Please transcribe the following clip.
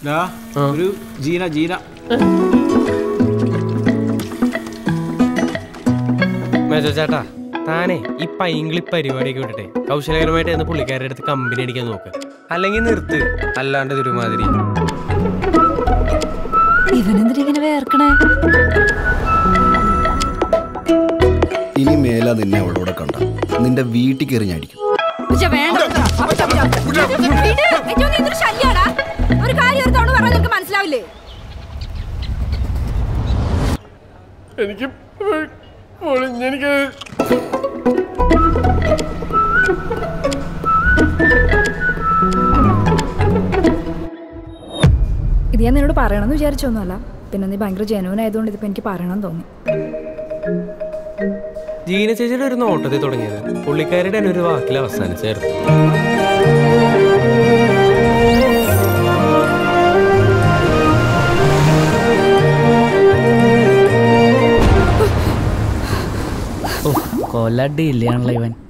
ഡാ, ഒരു ജീന ജീന മേജോ ചേട്ടാ താനേ ഈ പൈങ്കിളി പരിപാടിയൊക്കെ വിട്ടിട്ടെ കൗശലകരമായിട്ട് എന്ന് പുള്ളിക്കാരുടെ അടുത്ത് കമ്പനി അടിക്കാൻ നോക്ക് അല്ലെങ്കിൽ നിർത്ത് അല്ലാണ്ട് ഇതൊരുമാതിരി ഇവനെന്തിനാ ഇങ്ങനെ വേർക്കണേ ഇനി മേല നിന്നെ അവളോടെ കണ്ട നിന്റെ വീട്ടിൽ കയറി ഞാൻ അടിക്കും പക്ഷെ വേണ്ട വിട്. ഏറ്റവും നീ എന്തൊരു ശല്യാടാ ഒരു കാര്യം ഒരു തവണ പറഞ്ഞാൽ നിനക്ക് മനസ്സിലാവില്ലേ എനിക്ക് എനിക്ക് ഇത് ഞാൻ നിന്നോട് പറയണമെന്ന് വിചാരിച്ചൊന്നുമല്ല പിന്നെ നീ ഭയങ്കര ജനുവൻ ആയതുകൊണ്ട് ഇതിപ്പോ എനിക്ക് പറയണമെന്ന് തോന്നി ജീന ചേച്ചിയുടെ ഒരു നോട്ടത്തിൽ തുടങ്ങിയത് പുള്ളിക്കാരുടെ തന്നെ ഒരു വാക്കിൽ അവസാനിച്ചായിരുന്നു കൊല്ലടിയില്ലാണല്ലോ ഇവൻ